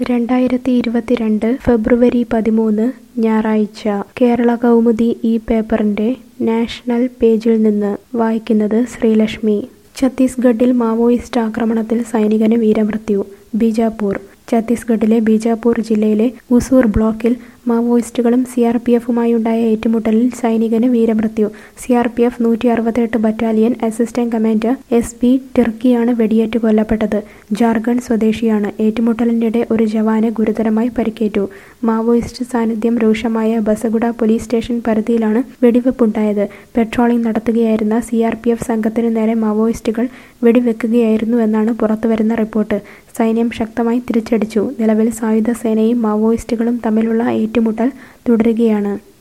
രണ്ടായിരത്തി ഇരുപത്തിരണ്ട് ഫെബ്രുവരി പതിമൂന്ന് ഞായറാഴ്ച കേരള കൗമുദി ഈ പേപ്പറിന്റെ നാഷണൽ പേജിൽ നിന്ന് വായിക്കുന്നത് ശ്രീലക്ഷ്മി ഛത്തീസ്ഗഡിൽ മാവോയിസ്റ്റ് ആക്രമണത്തിൽ സൈനികന് വീരമൃത്യു ബീജാപ്പൂർ ഛത്തീസ്ഗഡിലെ ബീജാപ്പൂർ ജില്ലയിലെ ഉസൂർ ബ്ലോക്കിൽ മാവോയിസ്റ്റുകളും സി ആർ പി എഫുമായുണ്ടായ ഏറ്റുമുട്ടലിൽ സൈനികന് വീരമൃത്യു സി ആർ പി എഫ് നൂറ്റി അറുപത്തെട്ട് battalion assistant commander S P ടിർക്കിയാണ് വെടിയേറ്റ് കൊല്ലപ്പെട്ടത് ജാർഖണ്ഡ് സ്വദേശിയാണ് ഏറ്റുമുട്ടലിനിടെ ഒരു ജവാന് ഗുരുതരമായി പരിക്കേറ്റു മാവോയിസ്റ്റ് സാന്നിധ്യം രൂക്ഷമായ ബസഗുഡ പോലീസ് സ്റ്റേഷൻ പരിധിയിലാണ് വെടിവെപ്പുണ്ടായത് പെട്രോളിംഗ് നടത്തുകയായിരുന്ന സി ആർ പി എഫ് സംഘത്തിനു നേരെ മാവോയിസ്റ്റുകൾ വെടിവെക്കുകയായിരുന്നുവെന്നാണ് പുറത്തുവരുന്ന റിപ്പോർട്ട് സൈന്യം ശക്തമായി തിരിച്ചടിച്ചു നിലവിൽ സായുധ സേനയും മാവോയിസ്റ്റുകളും തമ്മിലുള്ള ഏറ്റുമുട്ടൽ തുടരുകയാണ്